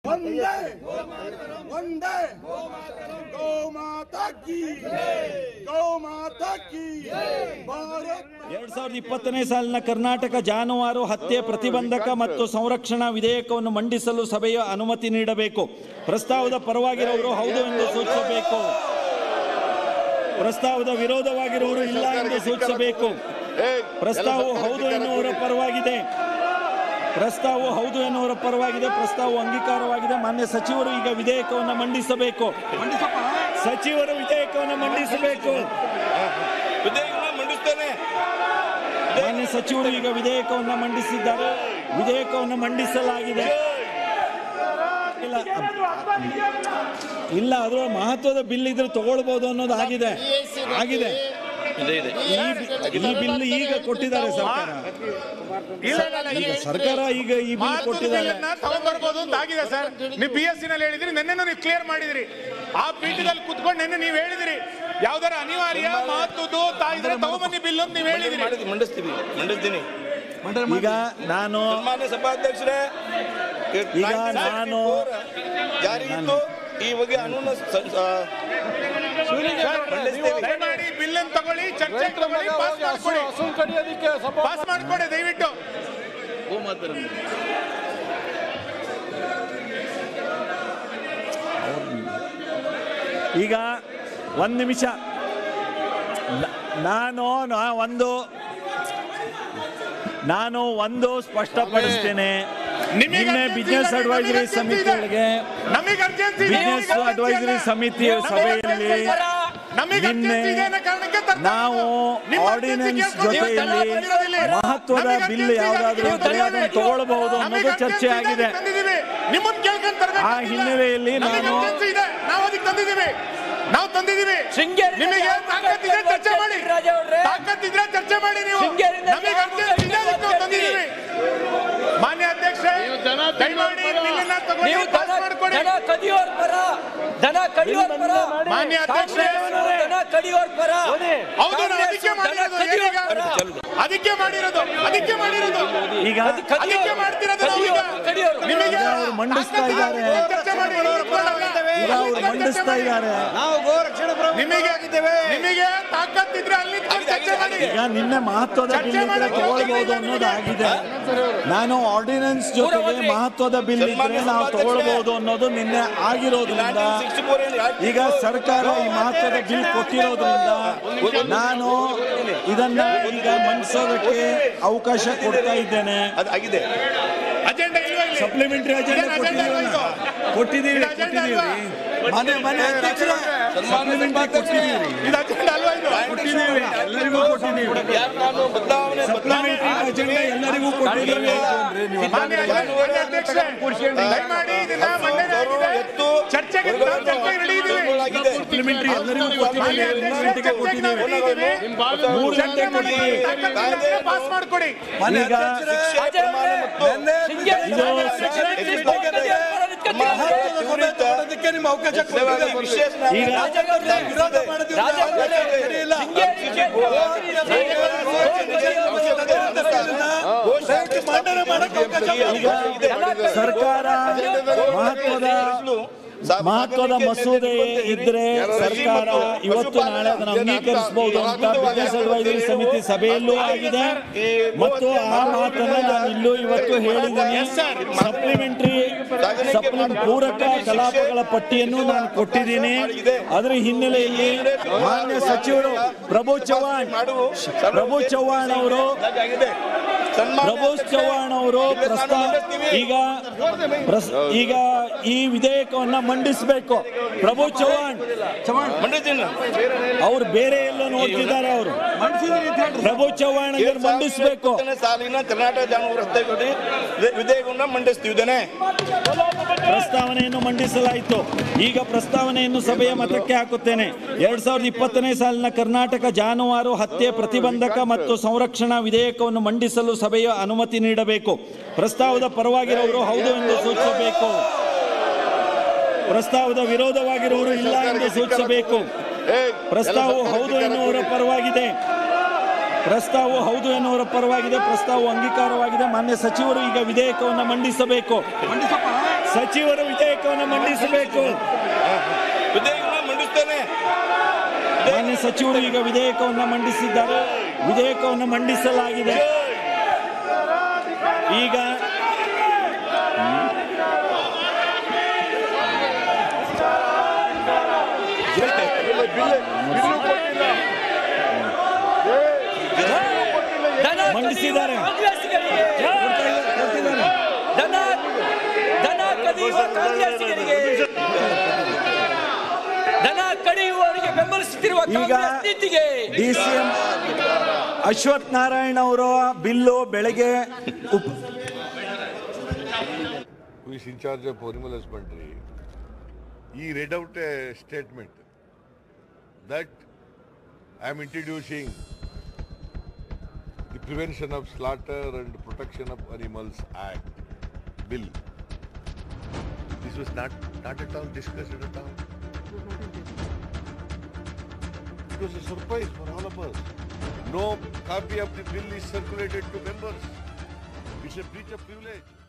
ಒಂದೇ ಒಂದೇ ಗೋ ಮಾತಾ ಕಿ ಗೋ ಮಾತಾ ಕಿ ಭಾರತ್ ಎರಡ್ ಸಾವಿರದ ಇಪ್ಪತ್ತನೇ ಸಾಲಿನ ಕರ್ನಾಟಕ ಜಾನುವಾರು ಹತ್ಯೆ ಪ್ರತಿಬಂಧಕ ಮತ್ತು ಸಂರಕ್ಷಣಾ ವಿಧೇಯಕವನ್ನು ಮಂಡಿಸಲು ಸಭೆಯ ಅನುಮತಿ ನೀಡಬೇಕು ಪ್ರಸ್ತಾವದ ಪರವಾಗಿರುವವರು ಹೌದು ಎಂದು ಸೂಚಿಸಬೇಕು ಪ್ರಸ್ತಾವದ ವಿರೋಧವಾಗಿರುವವರು ಇಲ್ಲ ಎಂದು ಸೂಚಿಸಬೇಕು ಪ್ರಸ್ತಾವವು ಹೌದು ಎನ್ನುವರ ಪರವಾಗಿದೆ ಪ್ರಸ್ತಾವವು ಹೌದು ಎನ್ನುವರ ಪರವಾಗಿದೆ ಪ್ರಸ್ತಾವವು ಅಂಗೀಕಾರವಾಗಿದೆ ಮಾನ್ಯ ಸಚಿವರು ಈಗ ವಿಧೇಯಕವನ್ನು ಮಂಡಿಸಬೇಕು ಸಚಿವರು ವಿಧೇಯಕವನ್ನು ಮಂಡಿಸಬೇಕು ಮಾನ್ಯ ಸಚಿವರು ಈಗ ವಿಧೇಯಕವನ್ನು ಮಂಡಿಸಿದ್ದಾರೆ ವಿಧೇಯಕವನ್ನು ಮಂಡಿಸಲಾಗಿದೆ ಇಲ್ಲ ಇಲ್ಲ ಅದು ಮಹತ್ವದ ಬಿಲ್ ಇದ್ರೆ ತಗೊಳ್ಬಹುದು ಅನ್ನೋದು ಆಗಿದೆ ಆಗಿದೆ ಈ ಬಿ- ಈ ಬಿಲ್ ಈಗ ಕೊಟ್ಟಿದ್ದಾರೆ ಸರ್ಕಾರ ಈಗ ಸರ್ಕಾರ ಈಗ ಈ ಬಿಲ್ ಕೊಟ್ಟಿದ್ದಾರೆ ತಗೊಂಡ್ಬರ್ಬೋದು ಅಂತ ಆಗಿದೆ ಸರ್ ನೀವು ಬಿ ಎಸ್ ನಲ್ಲಿ ಹೇಳಿದ್ರಿ ನಿನ್ನೆನೂ ನೀವು ಕ್ಲಿಯರ್ ಮಾಡಿದ್ರಿ ಆ ಪೀಠದಲ್ಲಿ ಕುತ್ಕೊಂಡು ನಿನ್ನೆ ನೀವು ಹೇಳಿದಿರಿ ಯಾವ್ದಾರ ಅನಿವಾರ್ಯ ಮಹತ್ವದ್ದು ತಾಯಿದ್ರೆ ತಗೊಂಬನ್ನಿ ಬಿಲ್ ಅಂತ ನೀವು ಹೇಳಿದಿರಿ ಮಂಡಿಸ್ತೀವಿ ಮಂಡಿಸ್ತೀನಿ ಈಗ ನಾನು ಸನ್ಮಾನ್ಯ ಸಭಾಧ್ಯಕ್ಷರೇ ಈಗ ನಾನು ಜಾರಿ ಇತ್ತು ಈ ಬಗ್ಗೆ ಅನುನ ಸ- ಆ, ಮಂಡಿಸ್ತೀವಿ ದಯಮಾಡಿ ಬಿಲ್ ಅನ್ನು ತಗೊಳ್ಳಿ ಚರ್ಚೆ ತಗೊಳ್ಳಿ ಪಾಸ್ ಮಾಡ್ಕೊಡಿ ಪಾಸ್ ಮಾಡ್ಕೊಡಿ ದಯವಿಟ್ಟು ಈಗ ಒಂದು ನಿಮಿಷ ನ- ನಾನು ನಾ- ಒಂದು ನಾನು ಒಂದು ಸ್ಪಷ್ಟಪಡಿಸ್ತೇನೆ ನಿಮಗೆ ನಿನ್ನೆ urgency ಬಿಸ್ನೆಸ್ ಇಲ್ಲ, ಅಡ್ವೈಸರಿ ನಮಗೆ urgency ಸಮಿತಿಯೊಳಗೆ ನಮಗೆ ಅರ್ಜೆನ್ಸಿ ಬಿಸ್ನೆಸ್ ಅಡ್ವೈಸರಿ ಸಮಿತಿಯ ಸಭೆಯಲ್ಲಿ ನಮಗೆ ನಿನ್ನೆ urgency ಇದೆ ಅನ್ನೋ ಕಾರಣಕ್ಕೆ ತರ್ತಾ ನಾವು ಇರೋದು. ನಿಮ್ಮ urgency ಆರ್ಡಿನೆನ್ಸ್ ಕೇಳ್ಕೊಂಡು ನೀವು ಜೊತೆಯಲ್ಲಿ ತಲೆ ಬಂದಿರೋದಿಲ್ಲ. ಮಹತ್ವದ ನಮಗೆ ಬಿಲ್ urgency ಇದೆ ಯಾವುದಾದ್ರೂ ನೀವು ಇದ್ರೆ ಅದನ್ನು ತರಬೇಕು. ತಗೊಳ್ಬಹುದು ನಮಗೆ ಅನ್ನೋದು ಚರ್ಚೆ urgency ಇದೆ ಆಗಿದೆ ಅದಕ್ಕೆ ತಂದಿದ್ದೀವಿ. ನಿಮ್ಮನ್ನ ಕೇಳ್ಕೊಂಡು ತರಬೇಕು ಆ ಅಂತಿಲ್ಲ. ಹಿನ್ನೆಲೆಯಲ್ಲಿ ನಮಗೆ ನಾನು- urgency ಇದೆ ನಾವು ಅದಕ್ಕೆ ತಂದಿದ್ದೀವಿ ನಾವು ತಂದಿದ್ದೀವಿ ಶೃಂಗೇರಿಯಿಂದ ನಿಮಗೆ ಯಾವ ತಾಕತ್ತಿದ್ರೆ ಚರ್ಚೆ ಮಾಡಿ ರಾಜ ಅವ್ರೆ? ತಾಕತ್ತಿದ್ರೆ ಚರ್ಚೆ ಮಾಡಿ ನೀವು ಶೃಂಗೇರಿಯಿಂದ ನಮಗೆ ಯಾವ urgency ಇದೆ ಅದಕ್ಕೆ ನಾವು ತಂದಿದ್ದೀವಿ ಮಾನ್ಯ ಅಧ್ಯಕ್ಷ ದಯಮಾಡಿ ಬಿಲ್ಲನ್ನ ತಗೊಂಡು ನೀವು ಪಾಸ್ ದನ ಮಾಡ್ಕೊಡಿ ದನ ಕಡಿಯೋರ್ ಪರ ದನ ಕಡಿಯೋರ್ ಪರ ಮಾನ್ಯ ಅಧ್ಯಕ್ಷರೇ, ಕಾಂಗ್ರೆಸ್ನವರು ದನ ಕಡಿಯೋರ್ ಪರ ಹೌದು ನಾವು ಅದಕ್ಕೆ ಕಾಂಗ್ರೆಸ್ ದನ ಮಾಡಿರೋದು ಕಡಿಯೋರ್ ಏನೀಗ? ಪರ ಅದಕ್ಕೆ ಮಾಡಿರೋದು ಅದಕ್ಕೆ ಮಾಡಿರೋದು ಈಗ ಅದಕ್ಕೆ ಮಾಡ್ತಿರೋದು ನಾವು ಈಗ. ಕಡಿಯೋರು, ಕಡಿಯೋರು. ನಿಮಗೆ ಈಗ ಅವ್ರು ಮಂಡಿಸ್ತಾ ಇದ್ದಾರೆ. ಚರ್ಚೆ ಮಾಡಿ ಈಗ ಅವರು ಮಂಡಿಸ್ತಾ ಇದ್ದಾರೆ ನಿಮಗೆ ನಿಮಗೆ ತಾಕತ್ತಿದ್ರೆ ಅಲ್ಲಿ ನಿಂತ್ಕೊಂಡು ಚರ್ಚೆ ಮಾಡಿ ಈಗ ನಿನ್ನೆ ಮಹತ್ವದ ಬಿಲ್ ಇದ್ರೆ ತಗೊಳ್ಬಹುದು ಅನ್ನೋದು ಆಗಿದೆ ನಾನು ಆರ್ಡಿನೆನ್ಸ್ ಜೊತೆಗೆ ಮಹತ್ವದ ಬಿಲ್ ಇದ್ರೆ ನಾವು ತಗೊಳ್ಬಹುದು ಅನ್ನೋದು ನಿನ್ನೆ ಆಗಿರೋದ್ರಿಂದ ಈಗ ಸರ್ಕಾರ ಈ ಮಹತ್ವದ ಬಿಲ್ ಕೊಟ್ಟಿರೋದ್ರಿಂದ ನಾನು ಇದನ್ನ ಈಗ ಮಂಡಿಸೋದಕ್ಕೆ ಅವಕಾಶ ಕೊಡ್ತಾ ಇದ್ದೇನೆ ಅದು ಆಗಿದೆ ಅಜೆಂಡಾ ಇಲ್ವಾ ಇಲ್ಲಿ ಸಪ್ಲಿಮೆಂಟರಿ ಅಜೆಂಡಾ ಏನ್ agenda ಕೊಟ್ಟಿದ್ದೀವಲ್ಲ ಇಲ್ವಾ? ಕೊಟ್ಟಿದ್ದೀವಿ ಇದು agenda ಕೊಟ್ಟಿದ್ದೀವಿ ಮನೆ ಮನೆ ಅಧ್ಯಕ್ಷರೇ ಸಪ್ಲಿಮೆಂಟರಿ ಕೊಟ್ಟಿದ್ದೀವಿ ಇದು ಅಜೆಂಡಾ ಅಲ್ವಾ ಇದು ಕೊಟ್ಟಿದ್ದೀವಿ ಎಲ್ಲರಿಗೂ ಕೊಟ್ಟಿದ್ದೀವಿ ಯಾರು ನಾನು ಬದಲಾವಣೆ ಸಪ್ಲಿಮೆಂಟರಿ ಅಜೆಂಡಾ ಎಲ್ಲರಿಗೂ ಕೊಟ್ಟಿದ್ದೀವಿ ಮಾನ್ಯ ಮಾನ್ಯ ಅಧ್ಯಕ್ಷರೇ, ದಯಮಾಡಿ ಇದನ್ನ ಮಂಡನೆ ಆಗಿದೆ. ಚರ್ಚೆಗೆ ನಾವು ಚರ್ಚೆಗೆ ready ಇದ್ದೀವಿ. ಸಪ್ಲಿಮೆಂಟರಿ ಎಲ್ಲರಿಗೂ ಕೊಟ್ಟಿದ್ದೀವಿ ಮೂರು ಗಂಟೆಗೆ ಕೊಟ್ಟಿದ್ದೀವಿ ಮೂರು ಚರ್ಚೆ ಗಂಟೆಗೆ ಮಾಡಿ ಕೊಟ್ಟಿದ್ದೀವಿ ತಾಕತ್ತಿದ್ರೆ ಪಾಸ್ ಮಾಡ್ಕೊಡಿ ಈಗ ಅಜಯ್ ಅವ್ರೆ, ಶೃಂಗೇರಿಯಿಂದ ಇದು ಸೆಕ್ರೆಟರಿ ಕಡಿಯೋರ್ ಪರ ನಿಂತ್ಕೊತೀರಾ? ಈಗ ಸರ್ಕಾರ ಮಹತ್ವದ ಮಹತ್ವದ ಮಸೂದೆ ಇದ್ರೆ ಸರ್ಕಾರ ಇವತ್ತು ನಾಳೆ ಅದನ್ನು ಅಂಗೀಕರಿಸಬಹುದು ಅಂತ ಬಿಸ್ನೆಸ್ ಅಡ್ವೈಸರಿ ಸಮಿತಿ ಸಭೆಯಲ್ಲೂ ಆಗಿದೆ ಮತ್ತು ಆ ಮಾತನ್ನ ನಾನು ಇಲ್ಲೂ ಇವತ್ತು ಹೇಳಿದ್ದೀನಿ ಸಪ್ಲಿಮೆಂಟರಿ ಸಪ್ಲಿಮೆಂಟ್ ಪೂರಕ ಕಲಾಪಗಳ ಪಟ್ಟಿಯನ್ನು ನಾನು ಕೊಟ್ಟಿದ್ದೀನಿ ಅದರ ಹಿನ್ನೆಲೆಯಲ್ಲಿ ಮಾನ್ಯ ಸಚಿವರು ಪ್ರಭು ಚವ್ಹಾಣ್ ಪ್ರಭು ಚವ್ಹಾಣ್ ಅವರು ಪ್ರಭು ಚವ್ಹಾಣ್ ಅವರು ಪ್ರಸ್ತಾವ ಈಗ ಪ್ರಸ್- ಈಗ ಈ ವಿಧೇಯಕವನ್ನ ಮಂಡಿಸಬೇಕು ಪ್ರಭು ಚವ್ಹಾಣ್ ಮಂಡಿಸ್ತೀನಿ ಅವ್ರು ಬೇರೆ ಎಲ್ಲ ನೋಡ್ತಿದ್ದಾರೆ ಅವರು ಪ್ರಭು ಚವ್ಹಾಣ್ ಅದನ್ನ ಮಂಡಿಸಬೇಕು ಇಪ್ಪತ್ತನೇ ಸಾಲಿನ ಕರ್ನಾಟಕ ಜಾನುವಾರು ಹತ್ಯೆಗಡಿ ವಿಧೇಯಕವನ್ನ ಮಂಡಿಸ್ತಿದ್ದೇನೆ ಪ್ರಸ್ತಾವನೆಯನ್ನು ಮಂಡಿಸಲಾಯಿತು ಈಗ ಪ್ರಸ್ತಾವನೆಯನ್ನು ಸಭೆಯ ಮತಕ್ಕೆ ಹಾಕುತ್ತೇನೆ ಎರಡ್ ಸಾವಿರದ ಇಪ್ಪತ್ತನೇ ಸಾಲಿನ ಕರ್ನಾಟಕ ಜಾನುವಾರು ಹತ್ಯೆ ಪ್ರತಿಬಂಧಕ ಮತ್ತು ಸಂರಕ್ಷಣಾ ವಿಧೇಯಕವನ್ನು ಮಂಡಿಸಲು ಸಭೆಯ ಅನುಮತಿ ನೀಡಬೇಕು ಪ್ರಸ್ತಾವದ ಪರವಾಗಿರುವವರು ಹೌದು ಎಂದು ಸೂಚಿಸಬೇಕು ಪ್ರಸ್ತಾವದ ವಿರೋಧವಾಗಿರುವವರು ಇಲ್ಲ ಎಂದು ಸೂಚಿಸಬೇಕು ಪ್ರಸ್ತಾವವು ಹೌದು ಎನ್ನುವರ ಪರವಾಗಿದೆ ಪ್ರಸ್ತಾವವು ಹೌದು ಎನ್ನುವರ ಪರವಾಗಿದೆ ಪ್ರಸ್ತಾವವು ಅಂಗೀಕಾರವಾಗಿದೆ ಮಾನ್ಯ ಸಚಿವರು ಈಗ ವಿಧೇಯಕವನ್ನು ಮಂಡಿಸಬೇಕು ಸಚಿವರು ವಿಧೇಯಕವನ್ನು ಮಂಡಿಸಬೇಕು ವಿಧೇಯಕವನ್ನು ಮಂಡಿಸ್ತೇನೆ ಮಾನ್ಯ ಸಚಿವರು ಈಗ ವಿಧೇಯಕವನ್ನು ಮಂಡಿಸಿದ್ದಾರೆ ವಿಧೇಯಕವನ್ನು ಮಂಡಿಸಲಾಗಿದೆ ಈಗ ದನ ಮಂಡಿಸಿದ್ದಾರೆ. ಕಾಂಗ್ರೆಸ್ಸಿಗರಿಗೆ ಕೊಡ್ತಿದ್ದಾರೆ. ದನ ದನ ಕದಿಯುವ ಕಾಂಗ್ರೆಸ್ಸಿಗರಿಗೆ ದನ ಕಡಿಯುವವರಿಗೆ ಬೆಂಬಲಿಸುತ್ತಿರುವ ಈಗ ಕಾಂಗ್ರೆಸ್ ನೀತಿಗೆ D C M Ashwath Narayana ಅವರ ಬಿಲ್ಲು ಬೆಳಗ್ಗೆ ಉಪ್- who is in charge of animal husbandry, he read out a statement that I am introducing the Prevention of Slaughter and Protection of Animals Act bill. This was not, not at all discussed at all. It was a surprise for all of us. No copy of the bill is circulated to members. It's a breach of privilege.